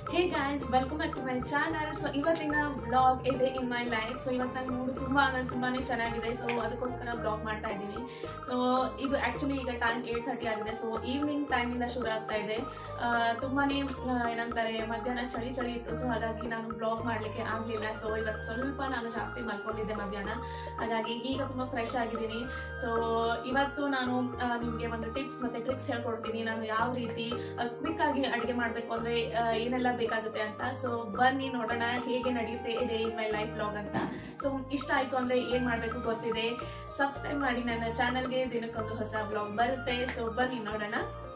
hey guys welcome back to my channel so ಇವತ್ತಿನ blog ಇದೆ in my life so ಇವತ್ತು ನನ್ನ ಮೂಡು ತುಂಬ ಅಂದರೆ ತುಂಬಾ ಚೆನ್ನಾಗಿದೆ ಸೊ ಅದಕ್ಕೋಸ್ಕರ ಬ್ಲಾಗ್ ಮಾಡ್ತಾ ಇದ್ದೀನಿ ಸೊ ಇದು ಆ್ಯಕ್ಚುಲಿ ಈಗ ಟೈಮ್ ಏಯ್ಟ್ ಥರ್ಟಿ ಆಗಿದೆ ಸೊ ಈವ್ನಿಂಗ್ ಟೈಮಿಂದ ಶುರು ಆಗ್ತಾ ಇದೆ ತುಂಬಾ ಏನಂತಾರೆ ಮಧ್ಯಾಹ್ನ ಚಳಿ ಚಳಿ ಇತ್ತು ಸೊ ಹಾಗಾಗಿ ನಾನು ಬ್ಲಾಗ್ ಮಾಡಲಿಕ್ಕೆ ಆಗಲಿಲ್ಲ ಸೊ ಇವತ್ತು ಸ್ವಲ್ಪ ನಾನು ಜಾಸ್ತಿ ಮಲ್ಕೊಂಡಿದ್ದೆ ಮಧ್ಯಾಹ್ನ ಹಾಗಾಗಿ ಈಗ ತುಂಬ ಫ್ರೆಶ್ ಆಗಿದ್ದೀನಿ ಸೊ ಇವತ್ತು ನಾನು ನಿಮಗೆ ಒಂದು ಟಿಪ್ಸ್ ಮತ್ತು ಟ್ರಿಕ್ಸ್ ಹೇಳ್ಕೊಡ್ತೀನಿ ನಾನು ಯಾವ ರೀತಿ ಕ್ವಿಕ್ ಆಗಿ ಅಡುಗೆ ಮಾಡಬೇಕು ಅಂದರೆ ಏನೆಲ್ಲ ಬೇಕಾಗುತ್ತೆ ಅಂತ ಸೊ ಬನ್ನಿ ನೋಡೋಣ ಹೇಗೆ ನಡೆಯುತ್ತೆ day in my life blog ಅಂತ ಸೊ ಇಷ್ಟ ಆಯಿತು ಅಂದರೆ ಏನು ಮಾಡಬೇಕು ಗೊತ್ತಿದೆ ಸಬ್ಸ್ಕ್ರೈಬ್ ಮಾಡಿ ನನ್ನ ಚಾನಲ್ಗೆ ದಿನಕ್ಕೊಂದು ಹೊಸ ಬ್ಲಾಗ್ ಬರುತ್ತೆ ಸೊ ಬನ್ನಿ ನೋಡೋಣ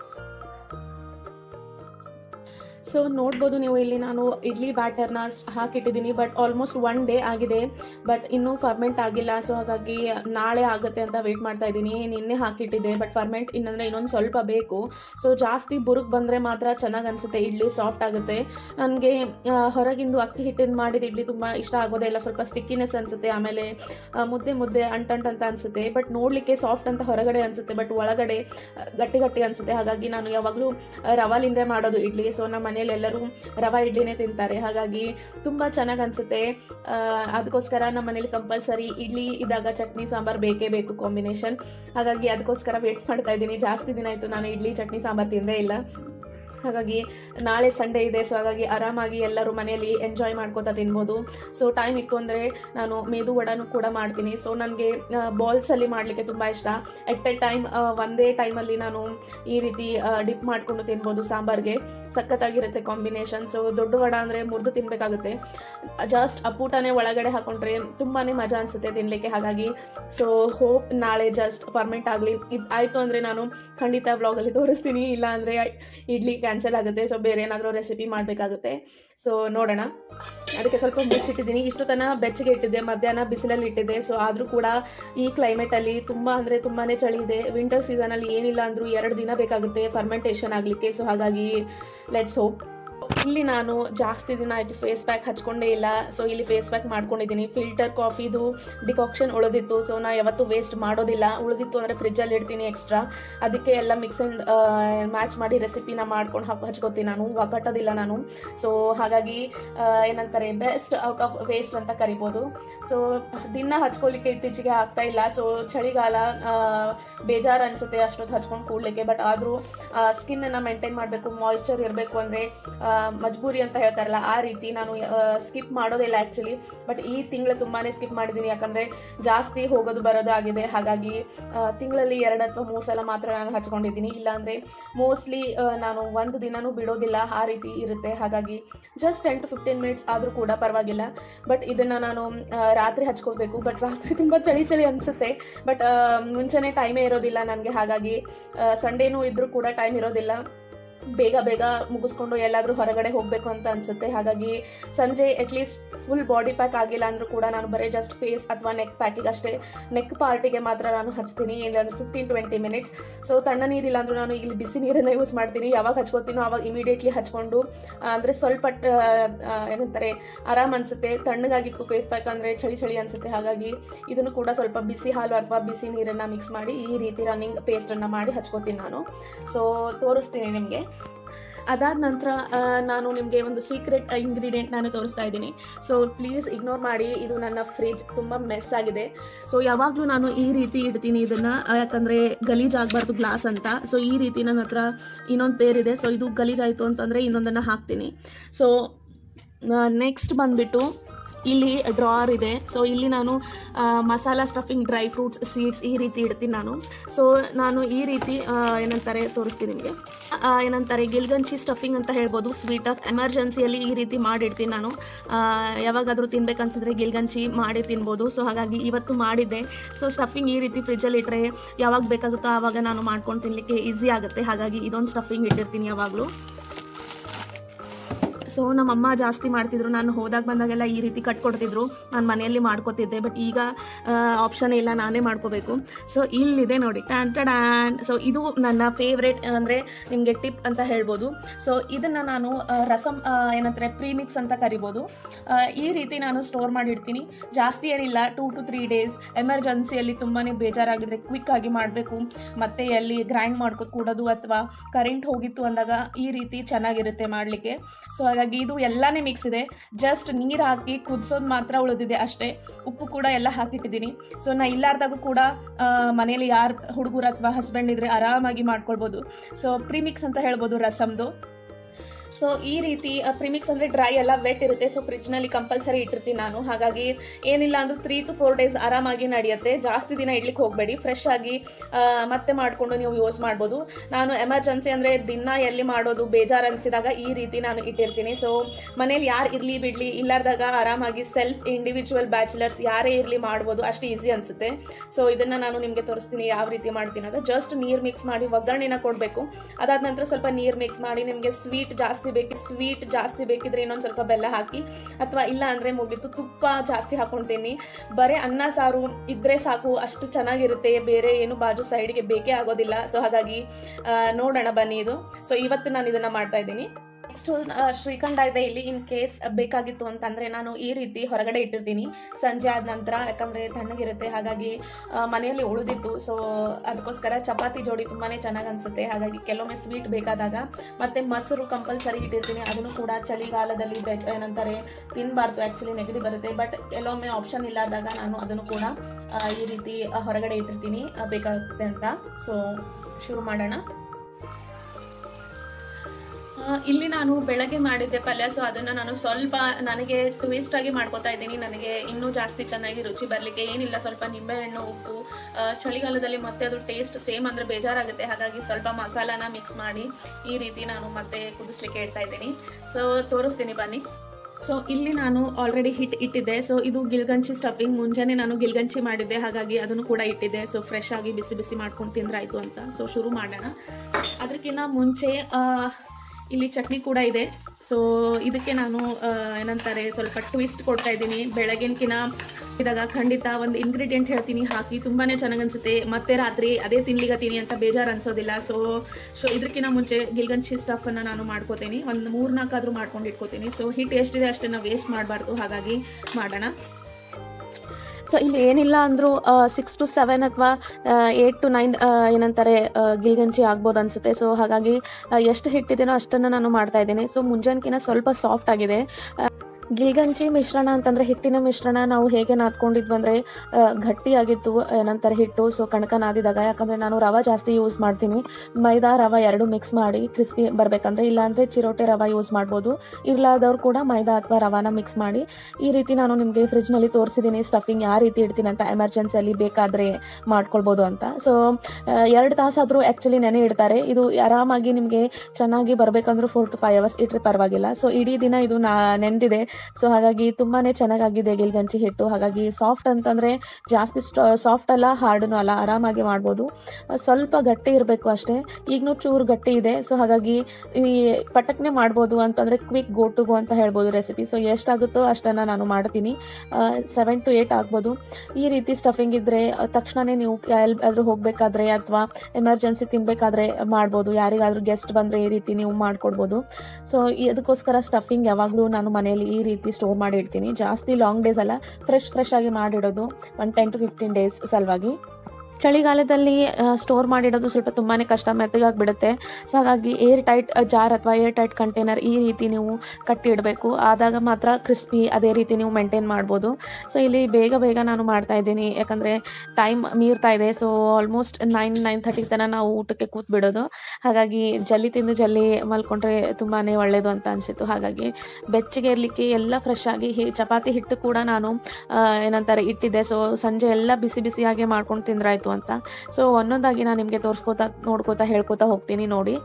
ಸೊ ನೋಡ್ಬೋದು ನೀವು ಇಲ್ಲಿ ನಾನು ಇಡ್ಲಿ ಬ್ಯಾಟರ್ನ ಹಾಕಿಟ್ಟಿದ್ದೀನಿ ಬಟ್ ಆಲ್ಮೋಸ್ಟ್ ಒನ್ ಡೇ ಆಗಿದೆ ಬಟ್ ಇನ್ನೂ ಫರ್ಮೆಂಟ್ ಆಗಿಲ್ಲ ಸೊ ಹಾಗಾಗಿ ನಾಳೆ ಆಗುತ್ತೆ ಅಂತ ವೆಯ್ಟ್ ಮಾಡ್ತಾ ಇದ್ದೀನಿ ನಿನ್ನೆ ಹಾಕಿಟ್ಟಿದ್ದೆ ಬಟ್ ಫರ್ಮೆಂಟ್ ಇನ್ನಂದರೆ ಇನ್ನೊಂದು ಸ್ವಲ್ಪ ಬೇಕು ಸೊ ಜಾಸ್ತಿ ಬುರುಗ್ ಬಂದರೆ ಮಾತ್ರ ಚೆನ್ನಾಗಿ ಅನಿಸುತ್ತೆ ಇಡ್ಲಿ ಸಾಫ್ಟ್ ಆಗುತ್ತೆ ನನಗೆ ಹೊರಗಿಂದು ಅಕ್ಕಿ ಹಿಟ್ಟಿಂದ ಮಾಡಿದ ಇಡ್ಲಿ ತುಂಬ ಇಷ್ಟ ಆಗೋದೇ ಇಲ್ಲ ಸ್ವಲ್ಪ ಸ್ಟಿಕ್ಕಿನೆಸ್ ಅನಿಸುತ್ತೆ ಆಮೇಲೆ ಆ, ಮುದ್ದೆ ಮುದ್ದೆ ಅಂಟಂಟ್ ಅಂತ ಅನಿಸುತ್ತೆ ಬಟ್ ನೋಡಲಿಕ್ಕೆ ಸಾಫ್ಟ್ ಅಂತ ಹೊರಗಡೆ ಅನಿಸುತ್ತೆ ಬಟ್ ಒಳಗಡೆ ಆ, ಗಟ್ಟಿ ಗಟ್ಟಿ ಅನಿಸುತ್ತೆ ಹಾಗಾಗಿ ನಾನು ಯಾವಾಗಲೂ ರವಾಲಿಂದೇ ಮಾಡೋದು ಇಡ್ಲಿ ಸೊ ನಮ್ಮ ಮನೇಲಿ ಎಲ್ಲರೂ ರವಾ ಇಡ್ಲಿನೇ ತಿಂತಾರೆ ಹಾಗಾಗಿ ತುಂಬ ಚೆನ್ನಾಗಿ ಅನಿಸುತ್ತೆ ಅದಕ್ಕೋಸ್ಕರ ನಮ್ಮ ಮನೇಲಿ ಕಂಪಲ್ಸರಿ ಇಡ್ಲಿ ಇದ್ದಾಗ ಚಟ್ನಿ ಸಾಂಬಾರು ಬೇಕೇ ಬೇಕು ಕಾಂಬಿನೇಷನ್ ಹಾಗಾಗಿ ಅದಕ್ಕೋಸ್ಕರ ವೇಟ್ ಮಾಡ್ತಾ ಇದ್ದೀನಿ ಜಾಸ್ತಿ ದಿನ ಆಯಿತು ನಾನು ಇಡ್ಲಿ ಚಟ್ನಿ ಸಾಂಬಾರು ತಿಂದೇ ಇಲ್ಲ ಹಾಗಾಗಿ ನಾಳೆ ಸಂಡೇ ಇದೆ ಸೊ ಹಾಗಾಗಿ ಆರಾಮಾಗಿ ಎಲ್ಲರೂ ಮನೆಯಲ್ಲಿ ಎಂಜಾಯ್ ಮಾಡ್ಕೋತಾ ತಿನ್ಬೋದು ಸೊ ಟೈಮ್ ಇತ್ತು ಅಂದರೆ ನಾನು ಮೇದು ವಡಾನು ಕೂಡ ಮಾಡ್ತೀನಿ ಸೊ ನನಗೆ ಬಾಲ್ಸಲ್ಲಿ ಮಾಡಲಿಕ್ಕೆ ತುಂಬ ಇಷ್ಟ ಎಟ್ ಎ ಟೈಮ್ ಒಂದೇ ಟೈಮಲ್ಲಿ ನಾನು ಈ ರೀತಿ ಡಿಪ್ ಮಾಡಿಕೊಂಡು ತಿನ್ಬೋದು ಸಾಂಬಾರ್ಗೆ ಸಖತ್ತಾಗಿರುತ್ತೆ ಕಾಂಬಿನೇಷನ್ ಸೊ ದೊಡ್ಡ ವಡ ಅಂದರೆ ಮುರಿದು ತಿನ್ನಬೇಕಾಗುತ್ತೆ ಜಸ್ಟ್ ಅಪ್ಪೂಟನೇ ಒಳಗಡೆ ಹಾಕೊಂಡ್ರೆ ತುಂಬಾ ಮಜಾ ಅನಿಸುತ್ತೆ ತಿನ್ನಲಿಕ್ಕೆ ಹಾಗಾಗಿ ಸೊ ಹೋಪ್ ನಾಳೆ ಜಸ್ಟ್ ಫರ್ಮೆಂಟ್ ಆಗಲಿ ಇದು ಆಯಿತು ಅಂದರೆ ನಾನು ಖಂಡಿತ ವ್ಲಾಗಲ್ಲಿ ತೋರಿಸ್ತೀನಿ ಇಲ್ಲ ಅಂದರೆ ಇಡ್ಲಿ ಕ್ಯಾನ್ಸಲ್ ಆಗುತ್ತೆ ಸೊ ಬೇರೆ ಏನಾದರೂ ರೆಸಿಪಿ ಮಾಡಬೇಕಾಗುತ್ತೆ ಸೊ ನೋಡೋಣ ಅದಕ್ಕೆ ಸ್ವಲ್ಪ ಮುಚ್ಚಿಟ್ಟಿದ್ದೀನಿ ಇಷ್ಟು ತನ ಬೆಚ್ಚಗೆ ಇಟ್ಟಿದ್ದೆ ಮಧ್ಯಾಹ್ನ ಬಿಸಿಲಲ್ಲಿ ಇಟ್ಟಿದ್ದೆ ಸೊ ಆದರೂ ಕೂಡ ಈ ಕ್ಲೈಮೇಟಲ್ಲಿ ತುಂಬ ಅಂದರೆ ತುಂಬಾ ಚಳಿ ಇದೆ ವಿಂಟರ್ ಸೀಸನಲ್ಲಿ ಏನಿಲ್ಲ ಅಂದರೂ ಎರಡು ದಿನ ಬೇಕಾಗುತ್ತೆ ಫರ್ಮೆಂಟೇಷನ್ ಆಗಲಿಕ್ಕೆ ಸೊ ಹಾಗಾಗಿ ಲೆಟ್ಸ್ ಹೋಪ್ ಇಲ್ಲಿ ನಾನು ಜಾಸ್ತಿ ದಿನ ಆಯಿತು ಫೇಸ್ ಪ್ಯಾಕ್ ಹಚ್ಕೊಂಡೇ ಇಲ್ಲ ಸೊ ಇಲ್ಲಿ ಫೇಸ್ ಪ್ಯಾಕ್ ಮಾಡ್ಕೊಂಡಿದ್ದೀನಿ ಫಿಲ್ಟರ್ ಕಾಫಿದು ಡಿಕಾಕ್ಷನ್ ಉಳಿದಿತ್ತು ಸೊ ನಾ ಯಾವತ್ತೂ ವೇಸ್ಟ್ ಮಾಡೋದಿಲ್ಲ ಉಳಿದಿತ್ತು ಅಂದರೆ ಫ್ರಿಜ್ಜಲ್ಲಿ ಇಡ್ತೀನಿ ಎಕ್ಸ್ಟ್ರಾ ಅದಕ್ಕೆ ಎಲ್ಲ ಮಿಕ್ಸ್ ಆ್ಯಂಡ್ ಮ್ಯಾಚ್ ಮಾಡಿ ರೆಸಿಪಿನ ಮಾಡ್ಕೊಂಡು ಹಾಕಿ ಹಚ್ಕೋತೀನಿ ನಾನು ಒಕ್ಕಟ್ಟೋದಿಲ್ಲ ನಾನು ಸೊ ಹಾಗಾಗಿ ಆ, ಏನಂತಾರೆ ಬೆಸ್ಟ್ ಔಟ್ ಆಫ್ ವೇಸ್ಟ್ ಅಂತ ಕರಿಬೋದು ಸೊ ದಿನ ಹಚ್ಕೊಳ್ಳಿಕ್ಕೆ ಇತ್ತೀಚೆಗೆ ಆಗ್ತಾ ಇಲ್ಲ ಸೊ ಚಳಿಗಾಲ ಆ, ಬೇಜಾರು ಅನಿಸುತ್ತೆ ಅಷ್ಟೊತ್ತು ಹಚ್ಕೊಂಡು ಕೂಡ್ಲಿಕ್ಕೆ ಬಟ್ ಆದರೂ ಸ್ಕಿನ್ನನ್ನು ಮೇಂಟೈನ್ ಮಾಡಬೇಕು ಮಾಯ್ಶ್ಚರ್ ಇರಬೇಕು ಅಂದರೆ ಮಜ್ಬೂರಿ ಅಂತ ಹೇಳ್ತಾರಲ್ಲ ಆ ರೀತಿ ನಾನು ಸ್ಕಿಪ್ ಮಾಡೋದಿಲ್ಲ ಆ್ಯಕ್ಚುಲಿ ಬಟ್ ಈ ತಿಂಗಳು ತುಂಬಾ ಸ್ಕಿಪ್ ಮಾಡಿದ್ದೀನಿ ಯಾಕಂದರೆ ಜಾಸ್ತಿ ಹೋಗೋದು ಬರೋದು ಆಗಿದೆ ಹಾಗಾಗಿ ತಿಂಗಳಲ್ಲಿ ಎರಡು ಅಥವಾ ಮೂರು ಸಲ ಮಾತ್ರ ನಾನು ಹಚ್ಕೊಂಡಿದ್ದೀನಿ ಇಲ್ಲಾಂದರೆ ಮೋಸ್ಟ್ಲಿ ನಾನು ಒಂದು ದಿನನೂ ಬಿಡೋದಿಲ್ಲ ಆ ರೀತಿ ಇರುತ್ತೆ ಹಾಗಾಗಿ just ten to fifteen minutes ಆದರೂ ಕೂಡ ಪರವಾಗಿಲ್ಲ ಬಟ್ ಇದನ್ನು ನಾನು ಆ, ರಾತ್ರಿ ಹಚ್ಕೋಬೇಕು ಬಟ್ ರಾತ್ರಿ ತುಂಬ ಚಳಿ ಚಳಿ ಅನಿಸುತ್ತೆ ಬಟ್ ಮುಂಚೆನೇ ಟೈಮೇ ಇರೋದಿಲ್ಲ ನನಗೆ ಹಾಗಾಗಿ ಸಂಡೇನೂ ಇದ್ದರೂ ಕೂಡ ಟೈಮ್ ಇರೋದಿಲ್ಲ ಬೇಗ ಬೇಗ ಮುಗಿಸ್ಕೊಂಡು ಎಲ್ಲಾದರೂ ಹೊರಗಡೆ ಹೋಗಬೇಕು ಅಂತ ಅನಿಸುತ್ತೆ ಹಾಗಾಗಿ ಸಂಜೆ ಅಟ್ಲೀಸ್ಟ್ ಫುಲ್ ಬಾಡಿ ಪ್ಯಾಕ್ ಆಗಿಲ್ಲ ಅಂದರೂ ಕೂಡ ನಾನು ಬರೀ ಜಸ್ಟ್ ಫೇಸ್ ಅಥವಾ ನೆಕ್ ಪ್ಯಾಕಿಗೆ ಅಷ್ಟೇ ನೆಕ್ ಪಾರ್ಟಿಗೆ ಮಾತ್ರ ನಾನು ಹಚ್ತೀನಿ ಇಲ್ಲಾಂದ್ರೆ ಫಿಫ್ಟೀನ್ ಟ್ವೆಂಟಿ ಮಿನಿಟ್ಸ್ ಸೊ ತಣ್ಣ ನೀರಿಲ್ಲ ಅಂದರೂ ನಾನು ಇಲ್ಲಿ ಬಿಸಿ ನೀರನ್ನು ಯೂಸ್ ಮಾಡ್ತೀನಿ ಯಾವಾಗ ಹಚ್ಕೋತೀನೋ ಆವಾಗ ಇಮಿಡಿಯೇಟ್ಲಿ ಹಚ್ಕೊಂಡು ಅಂದರೆ ಸ್ವಲ್ಪ ಟ- ಆ, ಏನಂತಾರೆ ಆರಾಮ್ ಅನಿಸುತ್ತೆ ತಣ್ಣಗಾಗಿತ್ತು ಫೇಸ್ ಪ್ಯಾಕ್ ಅಂದರೆ ಚಳಿ ಚಳಿ ಅನಿಸುತ್ತೆ ಹಾಗಾಗಿ ಇದನ್ನು ಕೂಡ ಸ್ವಲ್ಪ ಬಿಸಿ ಹಾಲು ಅಥವಾ ಬಿಸಿ ನೀರನ್ನು ಮಿಕ್ಸ್ ಮಾಡಿ ಈ ರೀತಿ ರನ್ನಿಂಗ್ ಪೇಸ್ಟನ್ನು ಮಾಡಿ ಹಚ್ಕೋತೀನಿ ನಾನು ಸೊ ತೋರಿಸ್ತೀನಿ ನಿಮಗೆ ಅದಾದ ನಂತರ ಆ, ನಾನು ನಿಮಗೆ ಒಂದು ಸೀಕ್ರೆಟ್ ಇಂಗ್ರೀಡಿಯೆಂಟ್ ನಾನು ತೋರಿಸ್ತಾ ಇದ್ದೀನಿ ಸೊ ಪ್ಲೀಸ್ ಇಗ್ನೋರ್ ಮಾಡಿ ಇದು ನನ್ನ ಫ್ರಿಜ್ ತುಂಬ ಮೆಸ್ ಆಗಿದೆ ಸೊ ಯಾವಾಗಲೂ ನಾನು ಈ ರೀತಿ ಇಡ್ತೀನಿ ಇದನ್ನು ಯಾಕಂದರೆ ಗಲೀಜಾಗಬಾರ್ದು ಗ್ಲಾಸ್ ಅಂತ ಸೊ ಈ ರೀತಿ ನನ್ನ ಹತ್ರ ಇನ್ನೊಂದು ಪೇರಿದೆ ಸೊ ಇದು ಗಲೀಜಾಯಿತು ಅಂತಂದರೆ ಇನ್ನೊಂದನ್ನು ಹಾಕ್ತೀನಿ ಸೊ ನೆಕ್ಸ್ಟ್ ಬಂದುಬಿಟ್ಟು ಇಲ್ಲಿ ಡ್ರಾರ್ ಇದೆ ಸೊ ಇಲ್ಲಿ ನಾನು ಆ, masala stuffing dry fruits seeds ಈ ರೀತಿ ಇಡ್ತೀನಿ ನಾನು ಸೊ ನಾನು ಈ ರೀತಿ ಆ, ಏನಂತಾರೆ ತೋರಿಸ್ತೀನಿ ನಿಮಗೆ ಆ, ಏನಂತಾರೆ ಗಿಲ್ಗಂಚಿ ಸ್ಟಫಿಂಗ್ ಅಂತ ಹೇಳ್ಬೋದು ಸ್ವೀಟ್ ಆಫ್ ಎಮರ್ಜೆನ್ಸಿಯಲ್ಲಿ ಈ ರೀತಿ ಮಾಡಿಡ್ತೀನಿ ನಾನು ಆ, ಯಾವಾಗಾದರೂ ತಿನ್ಬೇಕನ್ಸಿದ್ರೆ ಗಿಲ್ಗಂಚಿ ಮಾಡಿ ತಿನ್ಬೋದು ಸೊ ಹಾಗಾಗಿ ಇವತ್ತು ಮಾಡಿದ್ದೆ ಸೊ ಸ್ಟಫಿಂಗ್ ಈ ರೀತಿ ಫ್ರಿಜ್ಜಲ್ಲಿ ಇಟ್ಟರೆ ಯಾವಾಗ ಬೇಕಾಗುತ್ತೋ ಆವಾಗ ನಾನು ಮಾಡ್ಕೊಂಡು ತಿನ್ನಲಿಕ್ಕೆ ಈಸಿ ಆಗುತ್ತೆ ಹಾಗಾಗಿ ಇದೊಂದು ಸ್ಟಫಿಂಗ್ ಇಟ್ಟಿರ್ತೀನಿ ಯಾವಾಗಲೂ ಸೊ ನಮ್ಮಮ್ಮ ಜಾಸ್ತಿ ಮಾಡ್ತಿದ್ರು ನಾನು ಹೋದಾಗ ಬಂದಾಗೆಲ್ಲ ಈ ರೀತಿ ಕಟ್ಕೊಡ್ತಿದ್ರು ನಾನು ಮನೆಯಲ್ಲಿ ಮಾಡ್ಕೋತಿದ್ದೆ ಬಟ್ ಈಗ ಆಪ್ಷನ್ ಇಲ್ಲ ನಾನೇ ಮಾಡ್ಕೋಬೇಕು ಸೊ ಇಲ್ಲಿದೆ ನೋಡಿ ಟ್ಯಾನ್ ಟ್ಯಾನ್ ಸೊ ಇದು ನನ್ನ ಫೇವ್ರೇಟ್ ಅಂದರೆ ನಿಮಗೆ ಟಿಪ್ ಅಂತ ಹೇಳ್ಬೋದು ಸೊ ಇದನ್ನು ನಾನು ಆ, ರಸಮ್ ಆ, ಏನಂತಾರೆ ಪ್ರೀಮಿಕ್ಸ್ ಅಂತ ಕರಿಬೋದು ಆ, ಈ ರೀತಿ ನಾನು ಸ್ಟೋರ್ ಮಾಡಿಡ್ತೀನಿ ಜಾಸ್ತಿ ಏನಿಲ್ಲ ಟೂ ಟು ತ್ರೀ ಡೇಸ್ ಎಮರ್ಜೆನ್ಸಿಯಲ್ಲಿ ತುಂಬಾ ಬೇಜಾರಾಗಿದ್ರೆ ಕ್ವಿಕ್ ಆಗಿ ಮಾಡಬೇಕು ಮತ್ತೆ ಎಲ್ಲಿ ಗ್ರೈಂಡ್ ಮಾಡ್ಕೊ ಕೂಡೋದು ಅಥವಾ ಕರೆಂಟ್ ಹೋಗಿತ್ತು ಅಂದಾಗ ಈ ರೀತಿ ಚೆನ್ನಾಗಿರುತ್ತೆ ಮಾಡಲಿಕ್ಕೆ ಸೊ ಹಾಗಾಗಿ ಇದು ಎಲ್ಲಾನೇ ಮಿಕ್ಸ್ ಇದೆ ಜಸ್ಟ್ ನೀರು ಹಾಕಿ ಕುದಿಸೋದು ಮಾತ್ರ ಉಳಿದಿದೆ ಅಷ್ಟೇ ಉಪ್ಪು ಕೂಡ ಎಲ್ಲ ಹಾಕಿಟ್ಟಿದ್ದೀನಿ ಸೊ ನಾ ಇಲ್ಲಾರ್ದಾಗೂ ಕೂಡ ಆ, ಮನೇಲಿ ಯಾರು ಹುಡುಗರು ಅಥವಾ ಹಸ್ಬೆಂಡ್ ಇದ್ರೆ ಆರಾಮಾಗಿ ಮಾಡ್ಕೊಳ್ಬೋದು ಸೊ ಪ್ರಿಮಿಕ್ಸ್ ಅಂತ ಹೇಳ್ಬೋದು ರಸಮ್ದು ಸೊ ಈ ರೀತಿ ಪ್ರಿಮಿಕ್ಸ್ ಅಂದರೆ ಡ್ರೈ ಎಲ್ಲ ವೆಟ್ ಇರುತ್ತೆ ಸೊ ಫ್ರಿಜ್ನಲ್ಲಿ ಕಂಪಲ್ಸರಿ ಇಟ್ಟಿರ್ತೀನಿ ನಾನು ಹಾಗಾಗಿ ಏನಿಲ್ಲ ಅಂದ್ರೂ ತ್ರೀ ಟು ಫೋರ್ ಡೇಸ್ ಆರಾಮಾಗಿ ನಡೆಯುತ್ತೆ ಜಾಸ್ತಿ ದಿನ ಇಡ್ಲಿಕ್ಕೆ ಹೋಗಬೇಡಿ ಫ್ರೆಶ್ ಆಗಿ ಆ, ಮತ್ತೆ ಮಾಡಿಕೊಂಡು ನೀವು ಯೂಸ್ ಮಾಡ್ಬೋದು ನಾನು ಎಮರ್ಜೆನ್ಸಿ ಅಂದರೆ ದಿನ ಎಲ್ಲಿ ಮಾಡೋದು ಬೇಜಾರು ಅನಿಸಿದಾಗ ಈ ರೀತಿ ನಾನು ಇಟ್ಟಿರ್ತೀನಿ ಸೊ ಮನೇಲಿ ಯಾರು ಇರಲಿ ಬಿಡಲಿ ಇಲ್ಲಾರ್ದಾಗ ಆರಾಮಾಗಿ ಸೆಲ್ಫ್ ಇಂಡಿವಿಜುವಲ್ ಬ್ಯಾಚುಲರ್ಸ್ ಯಾರೇ ಇರಲಿ ಮಾಡ್ಬೋದು ಅಷ್ಟು ಈಸಿ ಅನಿಸುತ್ತೆ ಸೊ ಇದನ್ನು ನಾನು ನಿಮಗೆ ತೋರಿಸ್ತೀನಿ ಯಾವ ರೀತಿ ಮಾಡ್ತೀನಿ ಅದು ಜಸ್ಟ್ ನೀರು ಮಿಕ್ಸ್ ಮಾಡಿ ಒಗ್ಗರಣೆನ ಕೊಡಬೇಕು ಅದಾದ ನಂತರ ಸ್ವಲ್ಪ ನೀರು ಮಿಕ್ಸ್ ಮಾಡಿ ನಿಮಗೆ ಸ್ವೀಟ್ ಜಾಸ್ತಿ ಬೇಕು ಸ್ವೀಟ್ ಜಾಸ್ತಿ ಬೇಕಿದ್ರೆ ಇನ್ನೊಂದು ಸ್ವಲ್ಪ ಬೆಲ್ಲ ಹಾಕಿ ಅಥವಾ ಇಲ್ಲ ಅಂದರೆ ಮುಗೀತು ತುಪ್ಪ ಜಾಸ್ತಿ ಹಾಕೊಳ್ತೀನಿ ಬರೀ ಅನ್ನ ಸಾರು ಇದ್ರೆ ಸಾಕು ಅಷ್ಟು ಚೆನ್ನಾಗಿರುತ್ತೆ ಬೇರೆ ಏನು ಬಾಜು ಸೈಡ್ಗೆ ಬೇಕೇ ಆಗೋದಿಲ್ಲ ಸೊ ಹಾಗಾಗಿ ಆ, ನೋಡೋಣ ಬನ್ನಿ ಇದು ಸೊ ಇವತ್ತು ನಾನು ಇದನ್ನು ಮಾಡ್ತಾ ಇದ್ದೀನಿ ನೆಕ್ಸ್ಟ್ ಶ್ರೀಖಂಡ ಇದೆ ಇಲ್ಲಿ ಇನ್ ಕೇಸ್ ಬೇಕಾಗಿತ್ತು ಅಂತಂದರೆ ನಾನು ಈ ರೀತಿ ಹೊರಗಡೆ ಇಟ್ಟಿರ್ತೀನಿ ಸಂಜೆ ಆದ ನಂತರ ಯಾಕಂದರೆ ತಣ್ಣಗಿರುತ್ತೆ ಹಾಗಾಗಿ ಆ, ಮನೆಯಲ್ಲಿ ಉಳಿದಿತ್ತು ಸೊ ಅದಕ್ಕೋಸ್ಕರ ಚಪಾತಿ ಜೋಡಿ ತುಂಬಾ ಚೆನ್ನಾಗಿ ಅನಿಸುತ್ತೆ ಹಾಗಾಗಿ ಕೆಲವೊಮ್ಮೆ ಸ್ವೀಟ್ ಬೇಕಾದಾಗ ಮತ್ತು ಮೊಸರು ಕಂಪಲ್ಸರಿ ಇಟ್ಟಿರ್ತೀನಿ ಅದನ್ನು ಕೂಡ ಚಳಿಗಾಲದಲ್ಲಿ ಬೆ ಏನಂತಾರೆ ತಿನ್ನಬಾರ್ದು ಆ್ಯಕ್ಚುಲಿ ನೆಗಡಿ ಬರುತ್ತೆ ಬಟ್ ಕೆಲವೊಮ್ಮೆ ಆಪ್ಷನ್ ಇಲ್ಲಾರ್ದಾಗ ನಾನು ಅದನ್ನು ಕೂಡ ಆ, ಈ ರೀತಿ ಆ, ಹೊರಗಡೆ ಇಟ್ಟಿರ್ತೀನಿ ಆ, ಬೇಕಾಗುತ್ತೆ ಅಂತ ಸೊ ಶುರು ಮಾಡೋಣ ಆ, ಇಲ್ಲಿ ನಾನು ಬೆಳಗ್ಗೆ ಮಾಡಿದ್ದೆ ಪಲ್ಯ ಸೊ ಅದನ್ನು ನಾನು ಸ್ವಲ್ಪ ನನಗೆ ಟ್ವಿಸ್ಟ್ ಆಗಿ ಮಾಡ್ಕೋತಾ ಇದ್ದೀನಿ ನನಗೆ ಇನ್ನೂ ಜಾಸ್ತಿ ಚೆನ್ನಾಗಿ ರುಚಿ ಬರಲಿಕ್ಕೆ ಏನಿಲ್ಲ ಸ್ವಲ್ಪ ನಿಂಬೆಹಣ್ಣು ಉಪ್ಪು ಆ, ಚಳಿಗಾಲದಲ್ಲಿ ಮತ್ತೆ ಅದು ಟೇಸ್ಟ್ ಸೇಮ್ ಅಂದರೆ ಬೇಜಾರಾಗುತ್ತೆ ಹಾಗಾಗಿ ಸ್ವಲ್ಪ ಮಸಾಲಾನ ಮಿಕ್ಸ್ ಮಾಡಿ ಈ ರೀತಿ ನಾನು ಮತ್ತೆ ಕುದಿಸ್ಲಿಕ್ಕೆ ಇಡ್ತಾ ಇದ್ದೀನಿ ಸೊ ತೋರಿಸ್ತೀನಿ ಬನ್ನಿ ಸೊ ಇಲ್ಲಿ ನಾನು ಆಲ್ರೆಡಿ ಹಿಟ್ ಇಟ್ಟಿದ್ದೆ ಸೊ ಇದು ಗಿಲ್ಗಂಚಿ ಸ್ಟಫಿಂಗ್ ಮುಂಜಾನೆ ನಾನು ಗಿಲ್ಗಂಚಿ ಮಾಡಿದ್ದೆ ಹಾಗಾಗಿ ಅದನ್ನು ಕೂಡ ಇಟ್ಟಿದ್ದೆ ಸೊ ಫ್ರೆಶ್ ಆಗಿ ಬಿಸಿ ಬಿಸಿ ಮಾಡ್ಕೊಂಡು ತಿಂದ್ರಾಯ್ತು ಅಂತ ಸೊ ಶುರು ಮಾಡೋಣ ಅದಕ್ಕಿಂತ ಮುಂಚೆ ಆ, ಇಲ್ಲಿ ಚಟ್ನಿ ಕೂಡ ಇದೆ ಸೊ ಇದಕ್ಕೆ ನಾನು ಆ, ಏನಂತಾರೆ ಸ್ವಲ್ಪ ಟ್ವಿಸ್ಟ್ ಕೊಡ್ತಾ ಇದ್ದೀನಿ ಬೆಳಗಿನಕಿನ ಇದಾಗ ಖಂಡಿತ ಒಂದು ಇಂಗ್ರೀಡಿಯೆಂಟ್ ಹೇಳ್ತೀನಿ ಹಾಕಿ ತುಂಬಾ ಚೆನ್ನಾಗಿ ಅನಿಸುತ್ತೆ ಮತ್ತೆ ರಾತ್ರಿ ಅದೇ ತಿನ್ಲಿಗತ್ತೀನಿ ಅಂತ ಬೇಜಾರು ಅನ್ಸೋದಿಲ್ಲ ಸೊ ಸೊ ಇದಕ್ಕಿಂತ ಮುಂಚೆ ಗಿಲ್ಗಂಚಿ ಸ್ಟಫನ್ನು ನಾನು ಮಾಡ್ಕೋತೀನಿ ಒಂದು ಮೂರು ನಾಲ್ಕಾದರೂ ಮಾಡ್ಕೊಂಡು ಇಟ್ಕೋತೀನಿ ಸೊ ಹಿಟ್ ಎಷ್ಟಿದೆ ಅಷ್ಟನ್ನು ವೇಸ್ಟ್ ಮಾಡಬಾರ್ದು ಹಾಗಾಗಿ ಮಾಡೋಣ ಸೊ ಇಲ್ಲಿ ಏನಿಲ್ಲ ಅಂದರೂ ಸಿಕ್ಸ್ ಟು ಸೆವೆನ್ ಅಥವಾ ಏಯ್ಟ್ ಟು ನೈನ್ ಏನಂತಾರೆ ಆ, ಗಿಲ್ಗಂಜಿ ಆಗ್ಬೋದು ಅನಿಸುತ್ತೆ ಸೊ ಹಾಗಾಗಿ ಆ, ಎಷ್ಟು ಹಿಟ್ಟಿದೆನೋ ಅಷ್ಟನ್ನು ನಾನು ಮಾಡ್ತಾ ಇದ್ದೀನಿ ಸೊ ಮುಂಜಾನ್ಕಿನ ಸ್ವಲ್ಪ ಸಾಫ್ಟ್ ಆಗಿದೆ ಆ, ಗಿಲ್ಗಂಜಿ ಮಿಶ್ರಣ ಅಂತಂದರೆ ಹಿಟ್ಟಿನ ಮಿಶ್ರಣ ನಾವು ಹೇಗೆ ನಾದ್ಕೊಂಡಿದ್ವಿ ಅಂದರೆ ಗಟ್ಟಿಯಾಗಿತ್ತು ಏನಂತಾರೆ ಹಿಟ್ಟು ಸೊ ಕಣಕ ನಾದಿದಾಗ ಯಾಕಂದರೆ ನಾನು ರವೆ ಜಾಸ್ತಿ ಯೂಸ್ ಮಾಡ್ತೀನಿ ಮೈದಾ ರವೆ ಎರಡು ಮಿಕ್ಸ್ ಮಾಡಿ ಕ್ರಿಸ್ಪಿ ಬರಬೇಕಂದ್ರೆ ಇಲ್ಲಾಂದರೆ ಚಿರೋಟೆ ರವೆ ಯೂಸ್ ಮಾಡ್ಬೋದು ಇರ್ಲಾದವ್ರು ಕೂಡ ಮೈದಾ ಅಥವಾ ರವಾನ ಮಿಕ್ಸ್ ಮಾಡಿ ಈ ರೀತಿ ನಾನು ನಿಮಗೆ ಫ್ರಿಜ್ನಲ್ಲಿ ತೋರಿಸಿದ್ದೀನಿ ಸ್ಟಫಿಂಗ್ ಯಾವ ರೀತಿ ಇಡ್ತೀನಿ ಅಂತ ಎಮರ್ಜೆನ್ಸಿಯಲ್ಲಿ ಬೇಕಾದರೆ ಮಾಡ್ಕೊಳ್ಬೋದು ಅಂತ ಸೊ ಎರಡು ತಾಸಾದರೂ ಆ್ಯಕ್ಚುಲಿ ನೆನೆ ಇಡ್ತಾರೆ ಇದು ಆರಾಮಾಗಿ ನಿಮಗೆ ಚೆನ್ನಾಗಿ ಬರಬೇಕಂದ್ರೂ ಫೋರ್ ಟು ಫೈವ್ ಅವರ್ಸ್ ಇಟ್ಟರೆ ಪರವಾಗಿಲ್ಲ ಸೊ ಇಡೀ ದಿನ ಇದು ನಾ ನೆನೆದಿದೆ ಸೊ ಹಾಗಾಗಿ ತುಂಬಾ ಚೆನ್ನಾಗಾಗಿದೆ ಗಿಲ್ಗಂಚಿ ಹಿಟ್ಟು ಹಾಗಾಗಿ ಸಾಫ್ಟ್ ಅಂತಂದರೆ ಜಾಸ್ತಿ ಸಾಫ್ಟ್ ಅಲ್ಲ ಹಾರ್ಡೂ ಅಲ್ಲ ಆರಾಮಾಗಿ ಮಾಡ್ಬೋದು ಅಹ್, ಸ್ವಲ್ಪ ಗಟ್ಟಿ ಇರಬೇಕು ಅಷ್ಟೇ ಈಗಲೂ ಚೂರು ಗಟ್ಟಿ ಇದೆ ಸೊ ಹಾಗಾಗಿ ಈ ಪಟಕ್ನೆ ಮಾಡ್ಬೋದು ಅಂತಂದರೆ ಕ್ವಿಕ್ ಗೋ ಟು ಗೋ ಅಂತ ಹೇಳ್ಬೋದು ರೆಸಿಪಿ ಸೊ ಎಷ್ಟಾಗುತ್ತೋ ಅಷ್ಟನ್ನು ನಾನು ಮಾಡ್ತೀನಿ ಸೆವೆನ್ ಟು ಏಯ್ಟ್ ಆಗ್ಬೋದು ಈ ರೀತಿ ಸ್ಟಫಿಂಗ್ ಇದ್ದರೆ ತಕ್ಷಣವೇ ನೀವು ಎಲ್ಲಾದರೂ ಹೋಗಬೇಕಾದ್ರೆ ಅಥವಾ ಎಮರ್ಜೆನ್ಸಿ ತಿನ್ನಬೇಕಾದ್ರೆ ಮಾಡ್ಬೋದು ಯಾರಿಗಾದ್ರೂ ಗೆಸ್ಟ್ ಬಂದರೆ ಈ ರೀತಿ ನೀವು ಮಾಡ್ಕೊಡ್ಬೋದು ಸೊ ಇದಕ್ಕೋಸ್ಕರ ಸ್ಟಫಿಂಗ್ ಯಾವಾಗಲೂ ನಾನು ಮನೆಯಲ್ಲಿ ಈ ರೀತಿ ಸ್ಟೋರ್ ಮಾಡಿ ಇಡ್ತೀನಿ ಜಾಸ್ತಿ ಲಾಂಗ್ ಡೇಸ್ ಅಲ್ಲ ಫ್ರೆಶ್ ಫ್ರೆಶ್ ಆಗಿ ಮಾಡಿಡೋದು ಒಂದು ಟೆನ್ ಟು ಫಿಫ್ಟೀನ್ ಡೇಸ್ ಸಲುವಾಗಿ ಚಳಿಗಾಲದಲ್ಲಿ ಸ್ಟೋರ್ ಮಾಡಿಡೋದು ಸ್ವಲ್ಪ ತುಂಬಾ ಕಷ್ಟ ಮೆತ್ತಗಾಗ್ಬಿಡುತ್ತೆ ಸೊ ಹಾಗಾಗಿ ಏರ್ ಟೈಟ್ ಜಾರ್ ಅಥವಾ ಏರ್ ಟೈಟ್ ಕಂಟೈನರ್ ಈ ರೀತಿ ನೀವು ಕಟ್ಟಿ ಇಡಬೇಕು ಆದಾಗ ಮಾತ್ರ ಕ್ರಿಸ್ಪಿ ಅದೇ ರೀತಿ ನೀವು ಮೇಂಟೈನ್ ಮಾಡ್ಬೋದು ಸೊ ಇಲ್ಲಿ ಬೇಗ ಬೇಗ ನಾನು ಮಾಡ್ತಾ ಇದ್ದೀನಿ ಯಾಕಂದರೆ ಟೈಮ್ ಮೀರ್ತಾ ಇದೆ so almost nine nine thirty ತನಕ ನಾವು ಊಟಕ್ಕೆ ಕೂತ್ ಬಿಡೋದು ಹಾಗಾಗಿ ಜಲ್ದಿ ತಿಂದು ಜಲ್ದಿ ಮಲ್ಕೊಂಡ್ರೆ ತುಂಬಾ ಒಳ್ಳೆಯದು ಅಂತ ಅನಿಸಿತ್ತು ಹಾಗಾಗಿ ಬೆಚ್ಚಗೆ ಇರಲಿಕ್ಕೆ ಎಲ್ಲ ಫ್ರೆಶ್ ಆಗಿ ಹಿ ಚಪಾತಿ ಹಿಟ್ಟು ಕೂಡ ನಾನು ಆ, ಏನಂತಾರೆ ಇಟ್ಟಿದ್ದೆ ಸೊ ಸಂಜೆ ಎಲ್ಲ ಬಿಸಿ ಬಿಸಿಯಾಗಿ ಮಾಡ್ಕೊಂಡು ತಿಂದ್ರಾಯ್ತು ಅಂತ ಸೊ ಒಂದೊಂದಾಗಿ ನಾನು ನಿಮಗೆ ತೋರಿಸ್ಕೋತಾ ನೋಡ್ಕೋತಾ ಹೇಳ್ಕೊತಾ ಹೋಗ್ತೀನಿ ನೋಡಿ